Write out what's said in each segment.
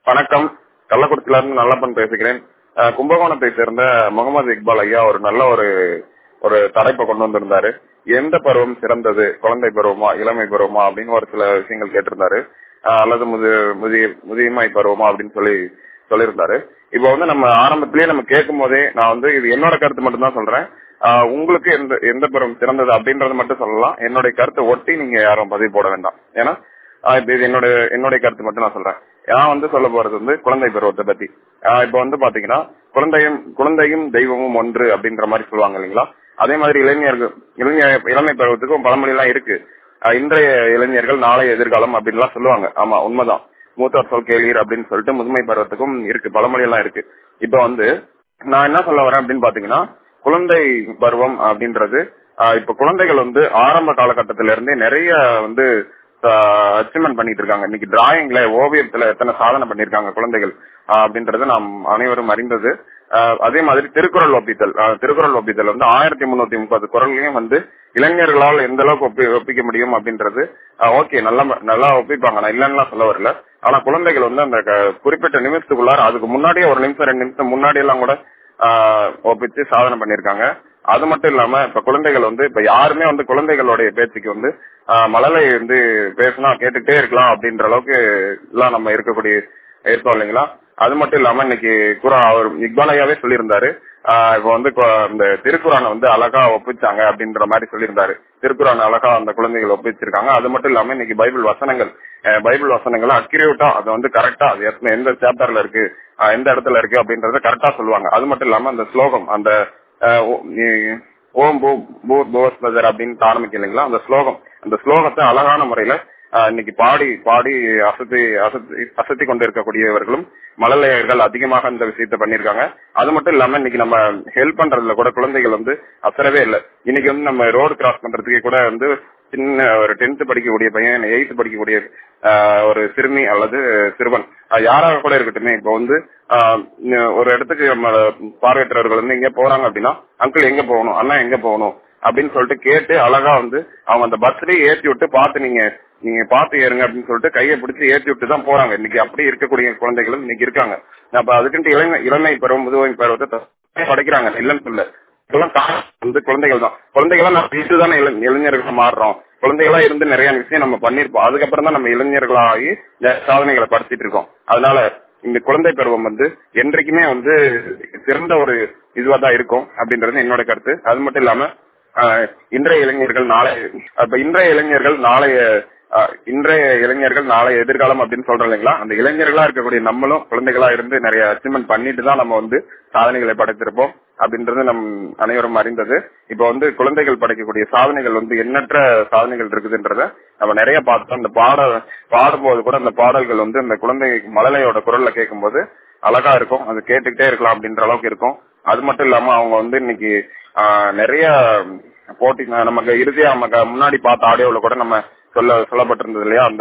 வணக்கம் கள்ளக்குறிச்சியில இருந்து நல்லப்பன் பேசுகிறேன் அஹ், கும்பகோணத்தை சேர்ந்த முகமது இக்பால் ஐயா ஒரு நல்ல ஒரு ஒரு தலைப்பை கொண்டு வந்திருந்தாரு எந்த பருவம் சிறந்தது குழந்தை பருவமா இளமை பருவமா அப்படின்னு ஒரு சில விஷயங்கள் கேட்டிருந்தாரு அஹ், அல்லது முது முதிய முதியமை பருவமா அப்படின்னு சொல்லி சொல்லியிருந்தாரு இப்போ வந்து நம்ம ஆரம்பத்திலேயே நம்ம கேட்கும் போதே நான் வந்து இது என்னோட கருத்து மட்டும் தான் சொல்றேன் ஆஹ் உங்களுக்கு எந்த எந்த பருவம் சிறந்தது அப்படின்றத மட்டும் சொல்லலாம் என்னுடைய கருத்தை ஒட்டி நீங்க யாரும் பதிவு போட வேண்டாம் ஏன்னா ஆஹ் இப்ப இது என்னோட என்னுடைய கருத்து மட்டும் நான் சொல்றேன் நான் வந்து சொல்ல போறது வந்து குழந்தை பருவத்தை பத்தி ஆஹ் இப்ப வந்து பாத்தீங்கன்னா குழந்தையும் குழந்தையும் தெய்வமும் ஒன்று அப்படின்ற மாதிரி சொல்லுவாங்க இல்லைங்களா அதே மாதிரி இளைஞர்கள் இளைஞர் இளமை பருவத்துக்கும் பழமொழி எல்லாம் இருக்கு ஆஹ் இன்றைய இளைஞர்கள் நாளைய எதிர்காலம் அப்படின்லாம் சொல்லுவாங்க ஆமா உண்மைதான் மூத்தோர் சொல் கேளீர் அப்படின்னு சொல்லிட்டு முதுமை பருவத்துக்கும் இருக்கு பழமொழி எல்லாம் இருக்கு இப்ப வந்து நான் என்ன சொல்ல வரேன் அப்படின்னு பாத்தீங்கன்னா குழந்தை பருவம் அப்படின்றது ஆஹ் இப்ப குழந்தைகள் வந்து ஆரம்ப காலகட்டத்தில இருந்தே நிறைய வந்து அச்சீவ்மெண்ட் பண்ணிட்டு இருக்காங்க இன்னைக்கு டிராயிங்ல ஓவியத்துல எத்தனை சாதனை பண்ணிருக்காங்க குழந்தைகள் ஆஹ் அப்படின்றது நாம் அனைவரும் அறிந்தது ஆஹ் அதே மாதிரி திருக்குறள் ஒப்பித்தல் ஆஹ் திருக்குறள் ஒப்பித்தல் வந்து ஆயிரத்தி முன்னூத்தி முப்பது குரல்லையும் வந்து இளைஞர்களால் எந்த அளவுக்கு ஒப்பி ஒப்பிக்க முடியும் அப்படின்றது ஓகே நல்லா நல்லா ஒப்பிப்பாங்க நான் இல்லைன்னா சொல்ல வரல ஆனா குழந்தைகள் வந்து அந்த க- குறிப்பிட்ட நிமிஷத்துக்குள்ளார அதுக்கு முன்னாடியே ஒரு நிமிஷம் ரெண்டு நிமிஷம் முன்னாடி எல்லாம் கூட ஆஹ் ஒப்பிச்சு சாதனை பண்ணிருக்காங்க அது மட்டும் இல்லாம இப்ப குழந்தைகள் வந்து இப்ப யாருமே வந்து குழந்தைகளுடைய பேச்சுக்கு வந்து ஆஹ் மழலை வந்து பேசினா கேட்டுக்கிட்டே இருக்கலாம் அப்படின்ற அளவுக்கு எல்லாம் நம்ம இருக்கக்கூடிய இருக்கோம் இல்லைங்களா அது மட்டும் இல்லாம இன்னைக்கு குரா அவர் இக்பாலையாவே சொல்லியிருந்தாரு ஆஹ் இப்ப வந்து கொ- இந்த திருக்குறானை வந்து அழகா ஒப்பிச்சாங்க அப்படின்ற மாதிரி சொல்லியிருந்தாரு திருக்குறான் அழகா அந்த குழந்தைகள் ஒப்பிச்சிருக்காங்க அது மட்டும் இல்லாம இன்னைக்கு பைபிள் வசனங்கள் அஹ் பைபிள் வசனங்கள் அக்யூரேட்டா அது வந்து கரெக்டா அது எத்தனை- எந்த சாப்டர்ல இருக்கு ஆஹ் எந்த இடத்துல இருக்கு அப்படின்றத கரெக்டா சொல்லுவாங்க அது மட்டும் இல்லாம அந்த ஸ்லோகம் அந்த ஆஹ் ஓ- நீ- ஓம் பூ பூர் போஸ் பஜர் அப்படின்னு ஆரம்பிக்கும் இல்லைங்களா அந்த ஸ்லோகம் அந்த ஸ்லோகத்தை அழகான முறையில ஆஹ் இன்னைக்கு பாடி பாடி அசத்தி அசத்தி அசத்தி கொண்டு இருக்கக்கூடியவர்களும் மழலையர்கள் அதிகமாக இந்த விஷயத்த பண்ணிருக்காங்க அது மட்டும் இல்லாம இன்னைக்கு நம்ம ஹெல்ப் பண்றதுல கூட குழந்தைகள் வந்து அசரவே இல்லை இன்னைக்கு வந்து நம்ம ரோடு கிராஸ் பண்றதுக்கு கூட வந்து சின்ன ஒரு டென்த் படிக்கக்கூடிய பையன் எயித்து படிக்கக்கூடிய ஆஹ் ஒரு சிறுமி அல்லது சிறுவன் ஆஹ் யாராக கூட இருக்கட்டுமே இப்போ வந்து ஆஹ் ந- ஒரு இடத்துக்கு நம்ம பார்வையற்றவர்கள் வந்து எங்க போறாங்க அப்படின்னா அங்கிள் எங்க போகணும் அண்ணா எங்க போகணும் அப்படின்னு சொல்லிட்டு கேட்டு அழகா வந்து அவங்க அந்த பஸ்லயே ஏத்தி விட்டு பார்த்து நீங்க நீங்க பார்த்து ஏறுங்க அப்படின்னு சொல்லிட்டு கையை பிடிச்சு ஏத்தி விட்டு தான் போறாங்க இன்னைக்கு அப்படி இருக்கக்கூடிய குழந்தைகளும் இன்னைக்கு இருக்காங்க அப்ப அதுக்குன்ட்டு இளமை இளமை பருவம் முதுமை பருவத்தை த- படைக்கிறாங்க இல்லைன்னு சொல்ல இதெல்லாம் காரணம் வந்து குழந்தைகள் தான் குழந்தைகளா நம்ம இதுதானே இள- இளைஞர்களா மாறுறோம் குழந்தைகளா இருந்து நிறைய விஷயம் நம்ம பண்ணிருப்போம் அதுக்கப்புறம் தான் நம்ம இளைஞர்களாகி நிறைய சாதனைகளை படுத்திட்டு இருக்கோம் அதனால இந்த குழந்தை பருவம் வந்து என்றைக்குமே வந்து சிறந்த ஒரு இதுவா தான் இருக்கும் அப்படின்றது என்னோட கருத்து அது மட்டும் இல்லாம ஆஹ், இன்றைய இளைஞர்கள் நாளை அப்ப இன்றைய இளைஞர்கள் நாளைய ஆஹ், இன்றைய இளைஞர்கள் நாளைய எதிர்காலம் அப்படின்னு சொல்றோம் இல்லைங்களா அந்த இளைஞர்களா இருக்கக்கூடிய நம்மளும் குழந்தைகளா இருந்து நிறைய அச்சீவ்மெண்ட் பண்ணிட்டு தான் நம்ம வந்து சாதனைகளை படைத்திருப்போம் அப்படின்றது நம் அனைவரும் அறிந்தது இப்ப வந்து குழந்தைகள் படைக்கக்கூடிய சாதனைகள் வந்து எண்ணற்ற சாதனைகள் இருக்குதுன்றத நம்ம நிறைய பார்த்தோம் அந்த பாட பாடும்போது கூட அந்த பாடல்கள் வந்து அந்த குழந்தை மழலையோட குரல்ல கேட்கும்போது அழகா இருக்கும் அது கேட்டுக்கிட்டே இருக்கலாம் அப்படின்ற அளவுக்கு இருக்கும் அது மட்டும் இல்லாம அவங்க வந்து இன்னைக்கு ஆஹ், நிறைய போட்டி நமக்கு இறுதியா நமக்கு முன்னாடி பார்த்த ஆடியோல கூட நம்ம சொல்ல சொல்லப்பட்டிருந்தது இல்லையா அந்த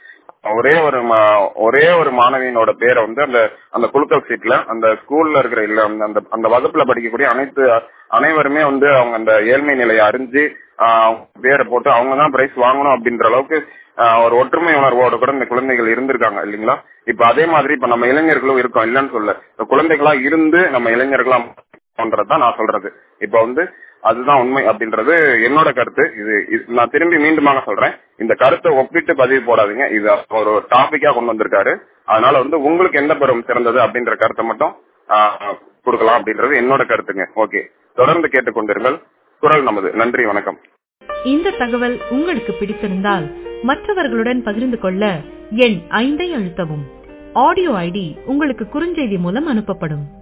ஒரே ஒரு மா- ஒரே ஒரு மாணவியினோட பேரை வந்து அந்த அந்த குழுக்கள் சீட்ல அந்த ஸ்கூல்ல இருக்கிற இல்ல அந்த- அந்த அந்த வகுப்புல படிக்கக்கூடிய அனைத்து அனைவருமே வந்து அவங்க அந்த ஏழ்மை நிலையை அறிஞ்சு ஆஹ், அவங்க பேரை போட்டு அவங்க தான் பிரைஸ் வாங்கணும் அப்படின்ற அளவுக்கு ஆஹ், ஒரு ஒற்றுமை உணர்வோட கூட இந்த குழந்தைகள் இருந்திருக்காங்க இல்லைங்களா இப்ப அதே மாதிரி இப்ப நம்ம இளைஞர்களும் இருக்கோம் இல்லைன்னு சொல்ல இப்ப குழந்தைகளா இருந்து நம்ம இளைஞர்களா பண்றதுதான் நான் சொல்றது இப்ப வந்து அதுதான் உண்மை அப்படின்றது என்னோட கருத்து இது இது- நான் திரும்பி மீண்டுமாக சொல்றேன் இந்த கருத்தை ஒப்பிட்டு பதிவு போடாதீங்க இது ஒரு டாபிக்கா கொண்டு வந்திருக்காரு அதனால வந்து உங்களுக்கு எந்த பருவம் சிறந்தது அப்படின்ற கருத்தை மட்டும் ஆஹ், கொடுக்கலாம் அப்படின்றது என்னோட கருத்துங்க ஓகே தொடர்ந்து கேட்டுக்கொண்டிருங்கள் குரல் நமது நன்றி வணக்கம் இந்த தகவல் உங்களுக்கு பிடித்திருந்தால் மற்றவர்களுடன் பகிர்ந்து கொள்ள எண் ஐந்தை அழுத்தவும் ஆடியோ ஐடி உங்களுக்கு குறுஞ்செய்தி மூலம் அனுப்பப்படும்